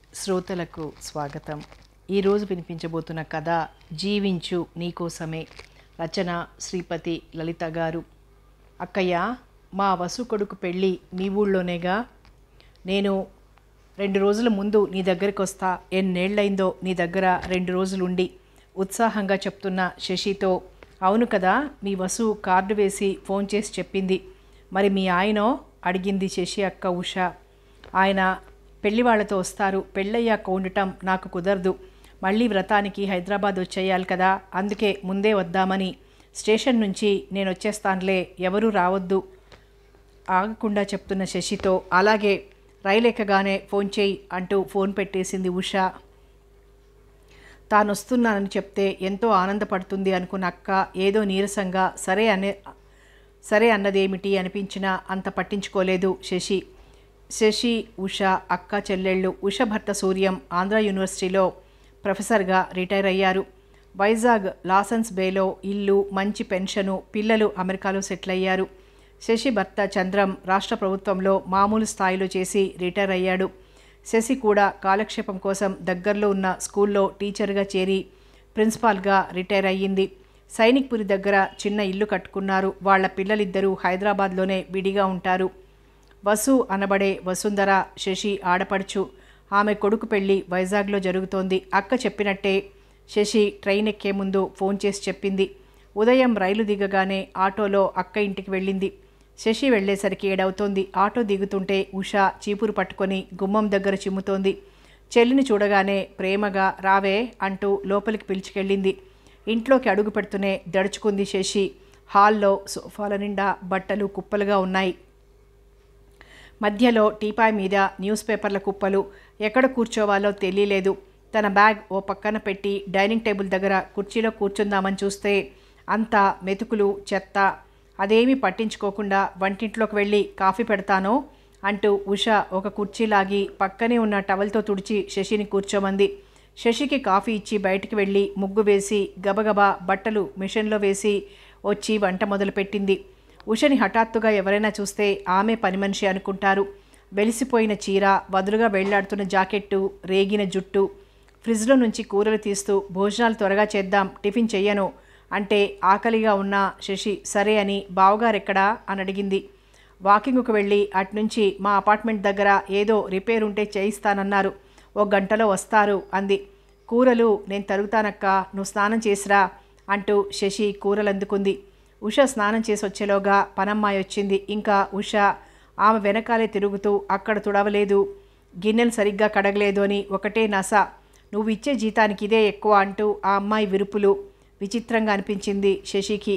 శ్రోతలకు స్వాగతం ఈరోజు వినిపించబోతున్న కథ జీవించు నీకోసమే రచన శ్రీపతి లలిత గారు అక్కయ్య మా వసు కొడుకు పెళ్ళి మీ ఊళ్ళోనేగా నేను రెండు రోజుల ముందు నీ దగ్గరికి వస్తా ఎన్నేళ్లైందో నీ దగ్గర రెండు రోజులుండి ఉత్సాహంగా చెప్తున్న శశితో అవును కదా మీ వసు కార్డు వేసి ఫోన్ చేసి చెప్పింది మరి మీ ఆయనో అడిగింది శశి అక్క ఉష ఆయన పెళ్లి వాళ్ళతో వస్తారు పెళ్ళయ్యాక ఉండటం నాకు కుదరదు మళ్ళీ వ్రతానికి హైదరాబాద్ వచ్చేయాలి కదా అందుకే ముందే వద్దామని స్టేషన్ నుంచి నేను వచ్చేస్తానులే ఎవరూ రావద్దు ఆగకుండా చెప్తున్న శశితో అలాగే రైలు ఎక్కగానే ఫోన్ చేయి అంటూ ఫోన్ పెట్టేసింది ఉష తాను వస్తున్నానని చెప్తే ఎంతో ఆనందపడుతుంది అనుకున్న అక్క ఏదో నీరసంగా సరే అనే సరే అన్నదేమిటి అనిపించినా అంత పట్టించుకోలేదు శశి శశి ఉష అక్క చెల్లెళ్ళు ఉష భర్త సూర్యం ఆంధ్ర యూనివర్సిటీలో ప్రొఫెసర్గా రిటైర్ అయ్యారు వైజాగ్ లాసన్స్ బేలో ఇల్లు మంచి పెన్షను పిల్లలు అమెరికాలో సెటిల్ అయ్యారు శశి భర్త చంద్రం రాష్ట్ర ప్రభుత్వంలో మామూలు స్థాయిలో చేసి రిటైర్ అయ్యాడు శశి కూడా కాలక్షేపం కోసం దగ్గరలో ఉన్న స్కూల్లో టీచర్గా చేరి ప్రిన్సిపాల్గా రిటైర్ అయ్యింది సైనిక్పురి దగ్గర చిన్న ఇల్లు కట్టుకున్నారు వాళ్ళ పిల్లలిద్దరూ హైదరాబాద్లోనే విడిగా ఉంటారు వసు అనబడే వసుంధర శశి ఆడపడుచు ఆమె కొడుకు పెళ్లి వైజాగ్లో జరుగుతోంది అక్క చెప్పినట్టే శశి ట్రైన్ ఎక్కే ముందు ఫోన్ చేసి చెప్పింది ఉదయం రైలు దిగగానే ఆటోలో అక్క ఇంటికి వెళ్ళింది శశి వెళ్ళేసరికి ఏడవుతోంది ఆటో దిగుతుంటే ఉష చీపురు పట్టుకొని గుమ్మం దగ్గర చిమ్ముతోంది చెల్లిని చూడగానే ప్రేమగా రావే అంటూ లోపలికి పిలిచికెళ్ళింది ఇంట్లోకి అడుగు పెడుతూనే దడుచుకుంది శశి హాల్లో సోఫాల నిండా బట్టలు కుప్పలుగా ఉన్నాయి మధ్యలో టీపాయ్ మీద న్యూస్ పేపర్ల కుప్పలు ఎక్కడ కూర్చోవాలో తెలియలేదు తన బ్యాగ్ ఓ పక్కన పెట్టి డైనింగ్ టేబుల్ దగ్గర కుర్చీలో కూర్చుందామని చూస్తే అంతా మెతుకులు చెత్త అదేమీ పట్టించుకోకుండా వంటింట్లోకి వెళ్ళి కాఫీ పెడతానో అంటూ ఉష ఒక కుర్చీ లాగి పక్కనే ఉన్న టవల్తో తుడిచి శశిని కూర్చోమంది శశికి కాఫీ ఇచ్చి బయటికి వెళ్ళి ముగ్గు వేసి గబగబా బట్టలు మిషన్లో వేసి వచ్చి వంట మొదలుపెట్టింది ఉషని హఠాత్తుగా ఎవరైనా చూస్తే ఆమె పని మనిషి అనుకుంటారు వెలిసిపోయిన చీర వదులుగా వెళ్లాడుతున్న జాకెట్టు రేగిన జుట్టు ఫ్రిడ్జ్లో నుంచి కూరలు తీస్తూ భోజనాలు త్వరగా చేద్దాం టిఫిన్ చెయ్యను అంటే ఆకలిగా ఉన్న శశి సరే అని బావగారెక్కడా అని అడిగింది వాకింగ్కు వెళ్ళి అట్నుంచి మా అపార్ట్మెంట్ దగ్గర ఏదో రిపేర్ ఉంటే చేయిస్తానన్నారు ఓ గంటలో వస్తారు అంది కూరలు నేను తరుగుతానక్క నువ్వు స్నానం చేసిరా అంటూ శశి కూరలు అందుకుంది ఉష స్నానం చేసి వచ్చేలోగా పనమ్మాయి వచ్చింది ఇంకా ఉష ఆమె వెనకాలే తిరుగుతూ అక్కడ తుడవలేదు గిన్నెలు సరిగ్గా కడగలేదు అని ఒకటే నస నువ్వు ఇచ్చే జీతానికి ఇదే ఎక్కువ అంటూ ఆ అమ్మాయి విరుపులు విచిత్రంగా అనిపించింది శశికి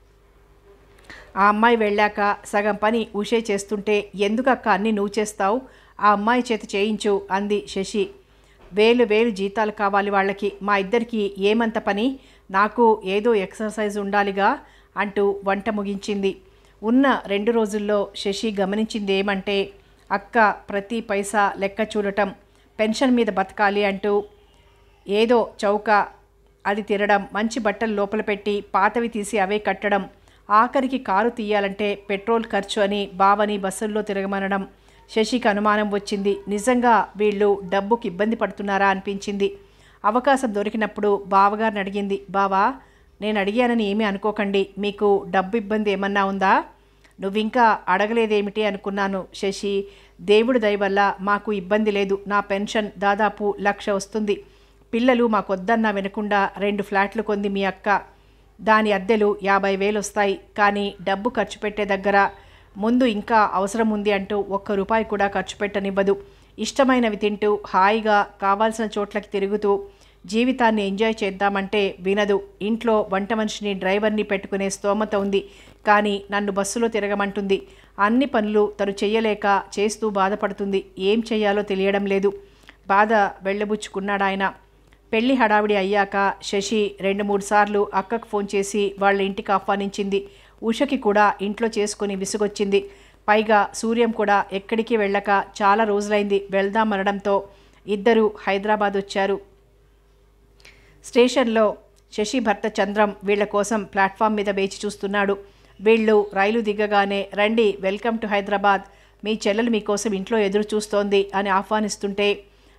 ఆ అమ్మాయి వెళ్ళాక సగం పని ఉషే చేస్తుంటే ఎందుకక్క అన్ని నువ్వు చేస్తావు ఆ అమ్మాయి చేత చేయించు అంది శశి వేలు వేలు జీతాలు కావాలి వాళ్ళకి మా ఇద్దరికి ఏమంత పని నాకు ఏదో ఎక్సర్సైజ్ ఉండాలిగా అంటూ వంట ముగించింది ఉన్న రెండు రోజుల్లో శశి గమనించింది ఏమంటే అక్క ప్రతి పైసా లెక్క చూడటం పెన్షన్ మీద బతకాలి అంటూ ఏదో చౌక అది తిరగడం మంచి బట్టలు లోపల పెట్టి పాతవి తీసి అవే కట్టడం ఆఖరికి కారు తీయాలంటే పెట్రోల్ ఖర్చు అని బావని బస్సుల్లో తిరగమనడం శశికి అనుమానం వచ్చింది నిజంగా వీళ్ళు డబ్బుకి ఇబ్బంది పడుతున్నారా అనిపించింది అవకాశం దొరికినప్పుడు బావగారిని అడిగింది బావా నేను అడిగానని ఏమీ అనుకోకండి మీకు డబ్బు ఇబ్బంది ఏమన్నా ఉందా నువ్వింకా అడగలేదేమిటి అనుకున్నాను శశి దేవుడి దయ వల్ల మాకు ఇబ్బంది లేదు నా పెన్షన్ దాదాపు లక్ష వస్తుంది పిల్లలు మాకొద్దన్నా వినకుండా రెండు ఫ్లాట్లు కొంది మీ అక్క దాని అద్దెలు యాభై వేలు వస్తాయి కానీ డబ్బు ఖర్చు పెట్టే దగ్గర ముందు ఇంకా అవసరం ఉంది అంటూ ఒక్క రూపాయి కూడా ఖర్చు పెట్టనివ్వదు ఇష్టమైనవి తింటూ హాయిగా కావాల్సిన చోట్లకి తిరుగుతూ జీవితాన్ని ఎంజాయ్ చేద్దామంటే వినదు ఇంట్లో వంట మనిషిని డ్రైవర్ని పెట్టుకునే స్తోమత ఉంది కానీ నన్ను బస్సులో తిరగమంటుంది అన్ని పనులు తను చెయ్యలేక చేస్తూ బాధపడుతుంది ఏం చెయ్యాలో తెలియడం లేదు బాధ వెళ్ళబుచ్చుకున్నాడాయన పెళ్లి హడావిడి అయ్యాక శశి రెండు మూడు సార్లు అక్కకు ఫోన్ చేసి వాళ్ళ ఇంటికి ఆహ్వానించింది ఉషకి కూడా ఇంట్లో చేసుకుని విసుగొచ్చింది పైగా సూర్యం కూడా ఎక్కడికి వెళ్ళక చాలా రోజులైంది వెళ్దామనడంతో ఇద్దరు హైదరాబాద్ వచ్చారు స్టేషన్లో శశి భర్త చంద్రం వీళ్ల కోసం ప్లాట్ఫామ్ మీద వేచి చూస్తున్నాడు వీళ్ళు రైలు దిగగానే రండి వెల్కమ్ టు హైదరాబాద్ మీ చెల్లెలు మీకోసం ఇంట్లో ఎదురు చూస్తోంది అని ఆహ్వానిస్తుంటే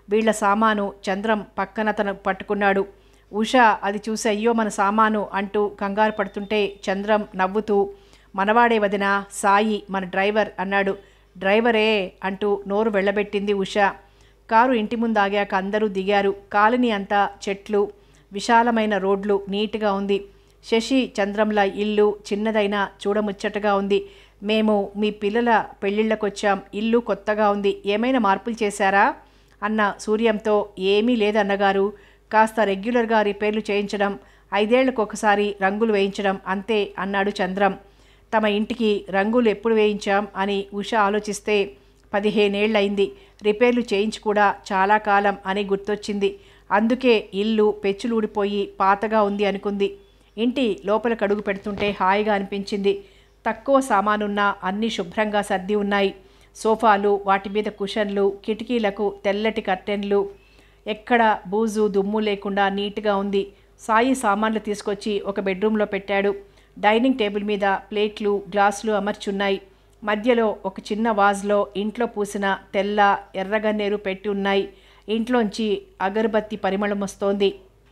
వీళ్ళ సామాను చంద్రం పక్కన తను పట్టుకున్నాడు ఉష అది చూసి అయ్యో మన సామాను అంటూ కంగారు పడుతుంటే చంద్రం నవ్వుతూ మనవాడే వదిన సాయి మన డ్రైవర్ అన్నాడు డ్రైవరే అంటూ నోరు వెళ్ళబెట్టింది ఉష కారు ఇంటి ముందు ఆగాక అందరూ దిగారు కాలనీ అంతా చెట్లు విశాలమైన రోడ్లు నీట్గా ఉంది శశి చంద్రంల ఇల్లు చిన్నదైనా చూడముచ్చటగా ఉంది మేము మీ పిల్లల పెళ్ళిళ్ళకొచ్చాం ఇల్లు కొత్తగా ఉంది ఏమైనా మార్పులు చేశారా అన్న సూర్యంతో ఏమీ లేదన్నగారు కాస్త రెగ్యులర్గా రిపేర్లు చేయించడం ఐదేళ్లకు ఒకసారి రంగులు వేయించడం అంతే అన్నాడు చంద్రం తమ ఇంటికి రంగులు ఎప్పుడు వేయించాం అని ఉష ఆలోచిస్తే పదిహేనేళ్లయింది రిపేర్లు చేయించి కూడా చాలా కాలం అని గుర్తొచ్చింది అందుకే ఇల్లు పెచ్చులూడిపోయి పాతగా ఉంది అనుకుంది ఇంటి లోపలికి అడుగు పెడుతుంటే హాయిగా అనిపించింది తక్కువ సామానున్నా అన్నీ శుభ్రంగా సర్ది ఉన్నాయి సోఫాలు వాటి మీద కుషన్లు కిటికీలకు తెల్లటి కర్టెన్లు ఎక్కడ బూజు దుమ్ము లేకుండా నీట్గా ఉంది సాయి సామాన్లు తీసుకొచ్చి ఒక బెడ్రూమ్లో పెట్టాడు డైనింగ్ టేబుల్ మీద ప్లేట్లు గ్లాసులు అమర్చున్నాయి మధ్యలో ఒక చిన్న వాజ్లో ఇంట్లో పూసిన తెల్ల ఎర్రగన్నేరు పెట్టి ఉన్నాయి ఇంట్లోంచి అగరబత్తి పరిమళం వస్తోంది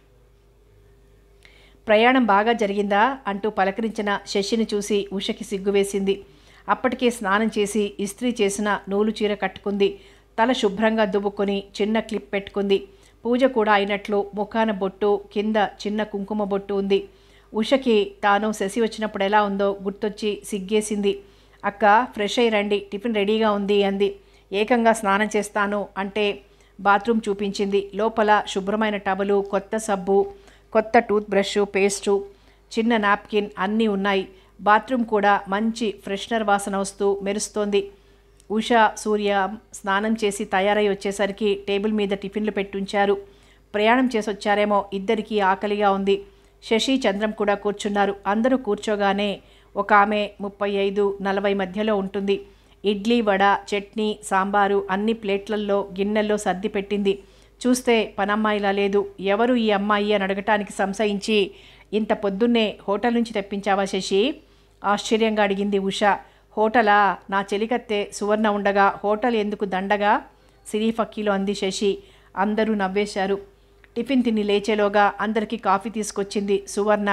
ప్రయాణం బాగా జరిగిందా అంటూ పలకరించిన శశిని చూసి ఉషకి సిగ్గువేసింది అప్పటికే స్నానం చేసి ఇస్త్రీ చేసిన నూలు చీర కట్టుకుంది తల శుభ్రంగా దువ్వుకొని చిన్న క్లిప్ పెట్టుకుంది పూజ కూడా అయినట్లు ముఖాన బొట్టు కింద చిన్న కుంకుమ బొట్టు ఉంది ఉషకి తాను శశి వచ్చినప్పుడు ఎలా ఉందో గుర్తొచ్చి సిగ్గేసింది అక్క ఫ్రెష్ అయ్యి రండి టిఫిన్ రెడీగా ఉంది అంది ఏకంగా స్నానం చేస్తాను అంటే బాత్రూమ్ చూపించింది లోపల శుభ్రమైన టవలు కొత్త సబ్బు కొత్త టూత్ బ్రష్ పేస్టు చిన్న నాప్కిన్ అన్నీ ఉన్నాయి బాత్రూమ్ కూడా మంచి ఫ్రెషనర్ వాసన వస్తూ మెరుస్తోంది ఉష సూర్య స్నానం చేసి తయారై వచ్చేసరికి టేబుల్ మీద టిఫిన్లు పెట్టుంచారు ప్రయాణం చేసి వచ్చారేమో ఇద్దరికీ ఆకలిగా ఉంది శశి చంద్రం కూడా కూర్చున్నారు అందరూ కూర్చోగానే ఒక ఆమె ముప్పై ఐదు నలభై మధ్యలో ఉంటుంది ఇడ్లీ వడ చట్నీ సాంబారు అన్ని ప్లేట్లల్లో గిన్నెల్లో సర్ది పెట్టింది చూస్తే పనమ్మాయిలా లేదు ఎవరు ఈ అమ్మాయి అని అడగటానికి సంశయించి ఇంత పొద్దున్నే హోటల్ నుంచి తెప్పించావా శశి ఆశ్చర్యంగా అడిగింది ఉష హోటలా నా చెలికత్తె సువర్ణ ఉండగా హోటల్ ఎందుకు దండగా సిరీ ఫక్కీలో అంది శశి అందరూ నవ్వేశారు టిఫిన్ తిని లేచేలోగా అందరికీ కాఫీ తీసుకొచ్చింది సువర్ణ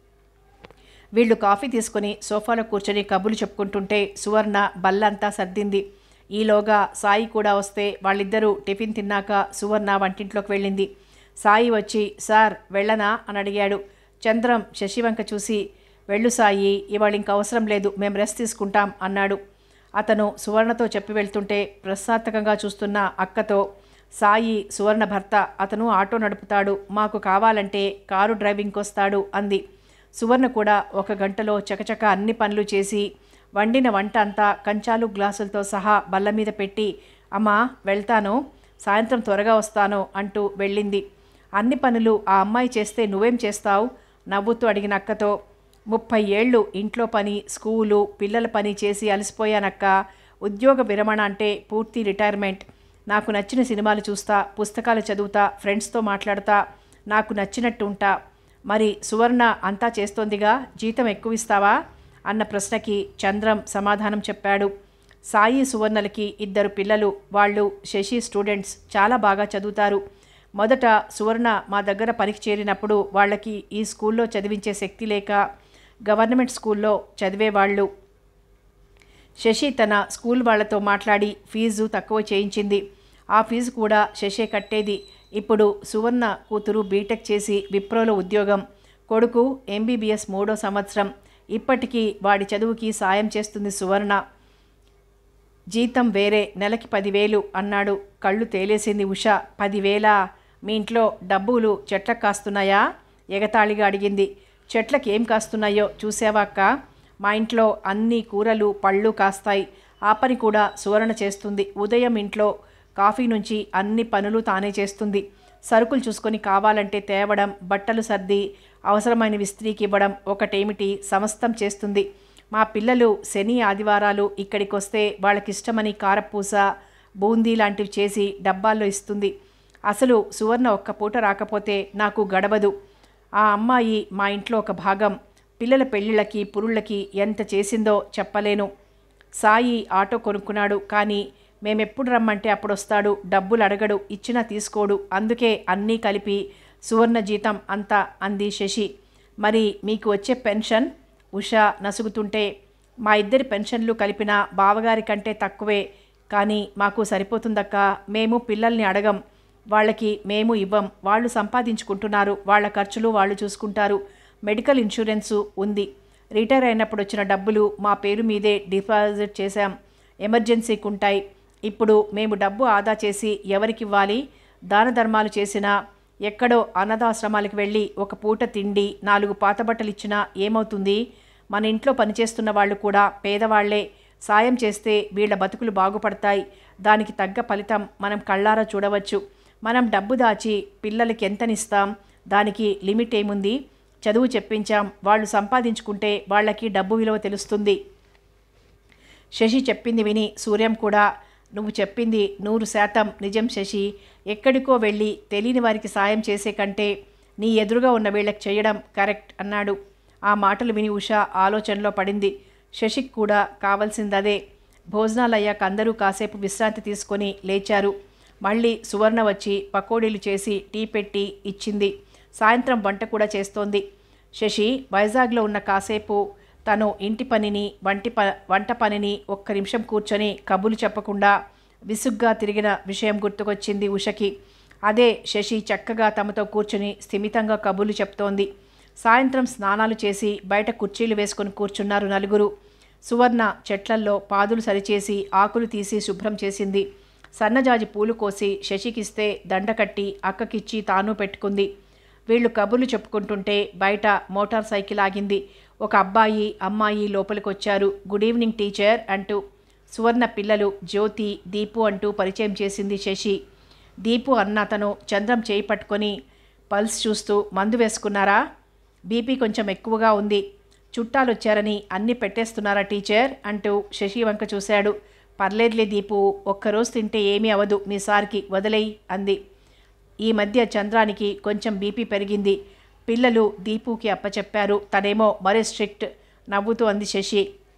వీళ్ళు కాఫీ తీసుకుని సోఫాలో కూర్చొని కబుర్లు చెప్పుకుంటుంటే సువర్ణ బల్లంతా సర్దింది ఈలోగా సాయి కూడా వస్తే వాళ్ళిద్దరూ టిఫిన్ తిన్నాక సువర్ణ వంటింట్లోకి వెళ్ళింది సాయి వచ్చి సార్ వెళ్ళనా అని అడిగాడు చంద్రం శశివంక చూసి వెళ్ళు సాయి ఇవాళ ఇంక అవసరం లేదు మేము రెస్ట్ తీసుకుంటాం అన్నాడు అతను సువర్ణతో చెప్పి వెళ్తుంటే ప్రశాంతకంగా చూస్తున్న అక్కతో సాయి సువర్ణ భర్త అతను ఆటో నడుపుతాడు మాకు కావాలంటే కారు డ్రైవింగ్కి వస్తాడు అంది సువర్ణ కూడా ఒక గంటలో చకచక అన్ని పనులు చేసి వండిన వంట అంతా కంచాలు గ్లాసులతో సహా బల్ల మీద పెట్టి అమ్మా వెళ్తాను సాయంత్రం త్వరగా వస్తాను అంటూ వెళ్ళింది అన్ని పనులు ఆ అమ్మాయి చేస్తే నువ్వేం చేస్తావు నవ్వుతూ అడిగిన అక్కతో ముప్పై ఏళ్ళు ఇంట్లో పని స్కూలు పిల్లల పని చేసి అలసిపోయానక్క ఉద్యోగ విరమణ అంటే పూర్తి రిటైర్మెంట్ నాకు నచ్చిన సినిమాలు చూస్తా పుస్తకాలు చదువుతా ఫ్రెండ్స్తో మాట్లాడతా నాకు నచ్చినట్టు ఉంటా మరి సువర్ణ అంతా చేస్తోందిగా జీతం ఎక్కువ ఇస్తావా అన్న ప్రశ్నకి చంద్రం సమాధానం చెప్పాడు సాయి సువర్ణలకి ఇద్దరు పిల్లలు వాళ్ళు శశి స్టూడెంట్స్ చాలా బాగా చదువుతారు మొదట సువర్ణ మా దగ్గర పనికి చేరినప్పుడు వాళ్ళకి ఈ స్కూల్లో చదివించే శక్తి లేక గవర్నమెంట్ స్కూల్లో చదివేవాళ్ళు శశి తన స్కూల్ వాళ్ళతో మాట్లాడి ఫీజు తక్కువ చేయించింది ఆ ఫీజు కూడా శశే కట్టేది ఇప్పుడు సువర్ణ కూతురు బీటెక్ చేసి విప్రోలో ఉద్యోగం కొడుకు ఎంబీబీఎస్ మూడో సంవత్సరం ఇప్పటికీ వాడి చదువుకి సాయం చేస్తుంది సువర్ణ జీతం వేరే నెలకి పదివేలు అన్నాడు కళ్ళు తేలేసింది ఉష పదివేల మీ ఇంట్లో డబ్బులు చెట్లకు కాస్తున్నాయా ఎగతాళిగా అడిగింది చెట్లకు ఏం కాస్తున్నాయో చూసావా అక్క మా ఇంట్లో అన్ని కూరలు పళ్ళు కాస్తాయి ఆ పని కూడా సువర్ణ చేస్తుంది ఉదయం ఇంట్లో కాఫీ నుంచి అన్ని పనులు తానే చేస్తుంది సరుకులు చూసుకొని కావాలంటే తేవడం బట్టలు సర్ది అవసరమైన విస్త్రీకి ఇవ్వడం ఒకటేమిటి సమస్తం చేస్తుంది మా పిల్లలు శని ఆదివారాలు ఇక్కడికి వస్తే వాళ్ళకిష్టమని కారపూస బూందీ లాంటివి చేసి డబ్బాల్లో ఇస్తుంది అసలు సువర్ణ ఒక్క పూట రాకపోతే నాకు గడవదు ఆ అమ్మాయి మా ఇంట్లో ఒక భాగం పిల్లల పెళ్ళిళ్ళకి పురుళ్ళకి ఎంత చేసిందో చెప్పలేను సాయి ఆటో కొనుక్కున్నాడు కానీ మేమెప్పుడు రమ్మంటే అప్పుడు వస్తాడు డబ్బులు అడగడు ఇచ్చినా తీసుకోడు అందుకే అన్నీ కలిపి సువర్ణ జీతం అంతా అంది శశి మరి మీకు వచ్చే పెన్షన్ ఉష నసుగుతుంటే మా ఇద్దరి పెన్షన్లు కలిపిన బావగారి కంటే తక్కువే కానీ మాకు సరిపోతుందక్క మేము పిల్లల్ని అడగం వాళ్ళకి మేము ఇవ్వం వాళ్ళు సంపాదించుకుంటున్నారు వాళ్ళ ఖర్చులు వాళ్ళు చూసుకుంటారు మెడికల్ ఇన్సూరెన్సు ఉంది రిటైర్ అయినప్పుడు వచ్చిన డబ్బులు మా పేరు మీదే డిపాజిట్ చేశాం ఎమర్జెన్సీకి ఉంటాయి ఇప్పుడు మేము డబ్బు ఆదా చేసి ఎవరికి ఇవ్వాలి దాన ధర్మాలు చేసినా ఎక్కడో అనాథాశ్రమాలకు వెళ్ళి ఒక పూట తిండి నాలుగు పాత బట్టలు ఇచ్చినా ఏమవుతుంది మన ఇంట్లో పనిచేస్తున్న వాళ్ళు కూడా పేదవాళ్లే సాయం చేస్తే వీళ్ళ బతుకులు బాగుపడతాయి దానికి తగ్గ ఫలితం మనం కళ్ళారా చూడవచ్చు మనం డబ్బు దాచి పిల్లలకి ఎంతనిస్తాం దానికి లిమిట్ ఏముంది చదువు చెప్పించాం వాళ్ళు సంపాదించుకుంటే వాళ్ళకి డబ్బు విలువ తెలుస్తుంది శశి చెప్పింది విని సూర్యం కూడా నువ్వు చెప్పింది నూరు శాతం నిజం శశి ఎక్కడికో వెళ్ళి తెలియని వారికి సాయం చేసే కంటే నీ ఎదురుగా ఉన్న వీళ్ళకి చేయడం కరెక్ట్ అన్నాడు ఆ మాటలు విని ఉష ఆలోచనలో పడింది శశికి కూడా కావాల్సిందదే భోజనాలు అయ్యాక అందరూ కాసేపు విశ్రాంతి తీసుకొని లేచారు మళ్ళీ సువర్ణ వచ్చి పకోడీలు చేసి టీ పెట్టి ఇచ్చింది సాయంత్రం వంట కూడా చేస్తోంది శశి వైజాగ్లో ఉన్న కాసేపు తను ఇంటి పనిని వంటి ప వంట పనిని ఒక్క నిమిషం కూర్చొని కబులు చెప్పకుండా విసుగ్గా తిరిగిన విషయం గుర్తుకొచ్చింది ఉషకి అదే శశి చక్కగా తమతో కూర్చుని స్థిమితంగా కబుర్లు చెప్తోంది సాయంత్రం స్నానాలు చేసి బయట కుర్చీలు వేసుకొని కూర్చున్నారు నలుగురు సువర్ణ చెట్లల్లో పాదులు సరిచేసి ఆకులు తీసి శుభ్రం చేసింది సన్నజాజి పూలు కోసి శశికిస్తే దండ కట్టి అక్కకిచ్చి తాను పెట్టుకుంది వీళ్ళు కబుర్లు చెప్పుకుంటుంటే బయట మోటార్ సైకిల్ ఆగింది ఒక అబ్బాయి అమ్మాయి లోపలికి వచ్చారు గుడ్ ఈవినింగ్ టీచర్ అంటూ సువర్ణ పిల్లలు జ్యోతి దీపు అంటూ పరిచయం చేసింది శశి దీపు అన్న అతను చంద్రం చేయి పట్టుకొని పల్స్ చూస్తూ మందు వేసుకున్నారా బీపీ కొంచెం ఎక్కువగా ఉంది చుట్టాలు వచ్చారని అన్నీ పెట్టేస్తున్నారా టీచర్ అంటూ శశి వంక చూశాడు పర్లేదులే దీపు ఒక్కరోజు తింటే ఏమీ అవదు మీ సార్కి వదిలేయి అంది ఈ మధ్య చంద్రానికి కొంచెం బీపీ పెరిగింది పిల్లలు దీపుకి అప్పచెప్పారు తనేమో మరీ స్ట్రిక్ట్ నవ్వుతూ అంది శశి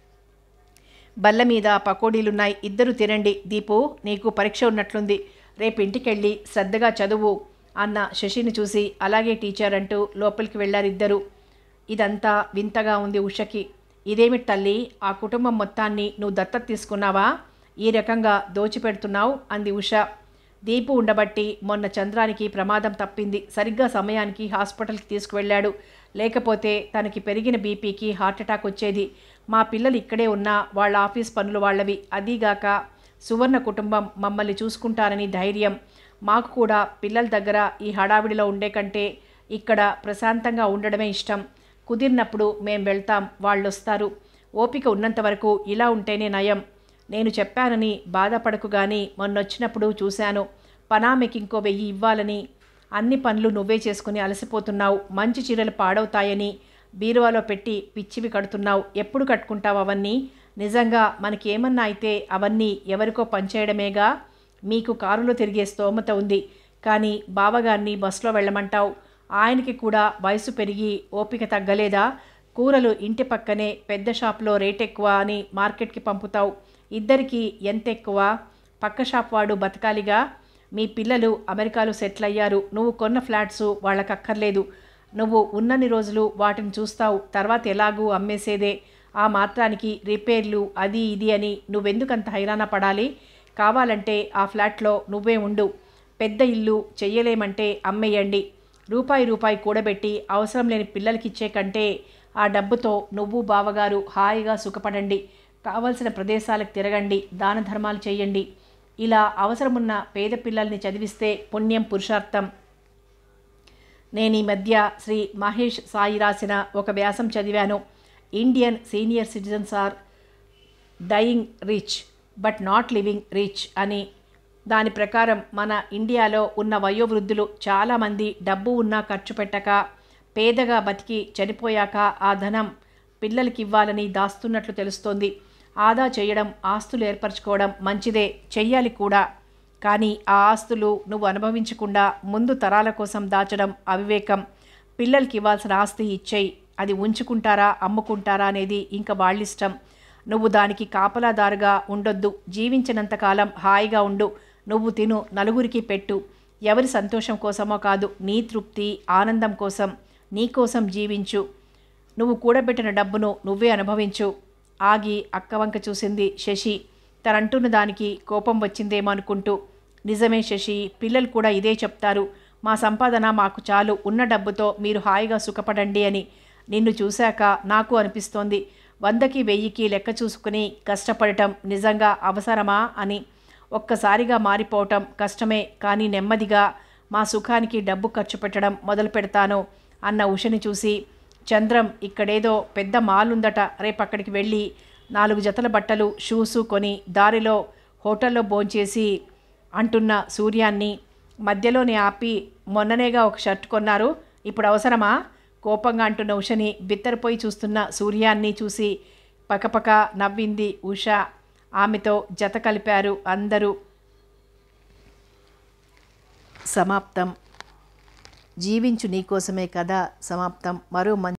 బల్ల మీద పకోడీలున్నాయి ఇద్దరు తినండి దీపు నీకు పరీక్ష ఉన్నట్లుంది రేపు ఇంటికెళ్ళి శ్రద్ధగా చదువు అన్న శశిని చూసి అలాగే టీచర్ అంటూ లోపలికి వెళ్ళారిద్దరు ఇదంతా వింతగా ఉంది ఉషకి ఇదేమిటి తల్లి ఆ కుటుంబం మొత్తాన్ని నువ్వు దత్తత తీసుకున్నావా ఈ రకంగా దోచిపెడుతున్నావు అంది ఉష దీపు ఉండబట్టి మొన్న చంద్రానికి ప్రమాదం తప్పింది సరిగ్గా సమయానికి హాస్పిటల్కి తీసుకువెళ్ళాడు లేకపోతే తనకి పెరిగిన బీపీకి హార్ట్అటాక్ వచ్చేది మా పిల్లలు ఇక్కడే ఉన్నా వాళ్ళ ఆఫీస్ పనులు వాళ్ళవి అదీగాక సువర్ణ కుటుంబం మమ్మల్ని చూసుకుంటారని ధైర్యం మాకు కూడా పిల్లల దగ్గర ఈ హడావిడిలో ఉండే కంటే ఇక్కడ ప్రశాంతంగా ఉండడమే ఇష్టం కుదిరినప్పుడు మేం వెళ్తాం వాళ్ళు వస్తారు ఓపిక ఉన్నంత వరకు ఇలా ఉంటేనే నయం నేను చెప్పానని బాధపడకు గాని మొన్నొచ్చినప్పుడు చూశాను పనామెకి ఇంకో వెయ్యి ఇవ్వాలని అన్ని పనులు నువ్వే చేసుకుని అలసిపోతున్నావు మంచి చీరలు పాడవుతాయని బీరువాలో పెట్టి పిచ్చివి కడుతున్నావు ఎప్పుడు కట్టుకుంటావు అవన్నీ నిజంగా మనకి ఏమన్నా అయితే అవన్నీ ఎవరికో పంచేయడమేగా మీకు కారులో తిరిగే స్తోమత ఉంది కానీ బావగారిని బస్సులో వెళ్ళమంటావు ఆయనకి కూడా వయసు పెరిగి ఓపిక తగ్గలేదా కూరలు ఇంటి పక్కనే పెద్ద షాప్లో రేట్ ఎక్కువ అని మార్కెట్కి పంపుతావు ఇద్దరికి ఎంత ఎక్కువ పక్క షాప్ వాడు బతకాలిగా మీ పిల్లలు అమెరికాలో సెటిల్ అయ్యారు నువ్వు కొన్న ఫ్లాట్స్ వాళ్ళకి అక్కర్లేదు నువ్వు ఉన్నన్ని రోజులు వాటిని చూస్తావు తర్వాత ఎలాగూ అమ్మేసేదే ఆ మాత్రానికి రిపేర్లు అది ఇది అని నువ్వెందుకంత హైరాణ పడాలి కావాలంటే ఆ ఫ్లాట్లో నువ్వే ఉండు పెద్ద ఇల్లు చెయ్యలేమంటే అమ్మేయండి రూపాయి రూపాయి కూడబెట్టి అవసరం లేని పిల్లలకి ఇచ్చే కంటే ఆ డబ్బుతో నువ్వు బావగారు హాయిగా సుఖపడండి కావలసిన ప్రదేశాలకు తిరగండి దాన ధర్మాలు చేయండి ఇలా అవసరమున్న పేద పిల్లల్ని చదివిస్తే పుణ్యం పురుషార్థం నేను ఈ మధ్య శ్రీ మహేష్ సాయి రాసిన ఒక వ్యాసం చదివాను Indian senior citizens are dying rich but not living rich అని దాని ప్రకారం మన ఇండియాలో ఉన్న వయోవృద్ధులు చాలామంది డబ్బు ఉన్నా ఖర్చు పెట్టక పేదగా బతికి చనిపోయాక ఆ ధనం పిల్లలకి ఇవ్వాలని దాస్తున్నట్లు తెలుస్తోంది ఆదా చేయడం ఆస్తులు ఏర్పరచుకోవడం మంచిదే చెయ్యాలి కూడా కానీ ఆ ఆస్తులు నువ్వు అనుభవించకుండా ముందు తరాల కోసం దాచడం అవివేకం పిల్లలకి ఇవ్వాల్సిన ఆస్తి ఇచ్చేయి అది ఉంచుకుంటారా అమ్ముకుంటారా అనేది ఇంకా వాళ్ళిష్టం నువ్వు దానికి కాపలాదారుగా ఉండొద్దు జీవించినంతకాలం హాయిగా ఉండు నువ్వు తిను నలుగురికి పెట్టు ఎవరి సంతోషం కోసమో కాదు నీ తృప్తి ఆనందం కోసం నీ కోసం జీవించు నువ్వు కూడబెట్టిన డబ్బును నువ్వే అనుభవించు ఆగి అక్క వంక చూసింది శశి తనంటున్న దానికి కోపం వచ్చిందేమో అనుకుంటూ నిజమే శశి పిల్లలు కూడా ఇదే చెప్తారు మా సంపాదన మాకు చాలు ఉన్న డబ్బుతో మీరు హాయిగా సుఖపడండి అని నిన్ను చూశాక నాకు అనిపిస్తోంది వందకి వెయ్యికి లెక్క చూసుకుని కష్టపడటం నిజంగా అవసరమా అని ఒక్కసారిగా మారిపోవటం కష్టమే కానీ నెమ్మదిగా మా సుఖానికి డబ్బు ఖర్చు పెట్టడం మొదలు పెడతాను అన్న ఉషని చూసి చంద్రం ఇక్కడేదో పెద్ద మాల్ ఉందట రేపు అక్కడికి వెళ్ళి నాలుగు జతల బట్టలు షూసు కొని దారిలో హోటల్లో భోంచేసి అంటున్న సూర్యాన్ని మధ్యలోనే ఆపి మొన్ననేగా ఒక షర్ట్ కొన్నారు ఇప్పుడు అవసరమా కోపంగా అంటున్న ఉషని బిత్తరపోయి చూస్తున్న సూర్యాన్ని చూసి పకపక నవ్వింది ఉష ఆమెతో జత కలిపారు అందరూ సమాప్తం జీవించు నీకోసమే కదా సమాప్తం మరో మంచి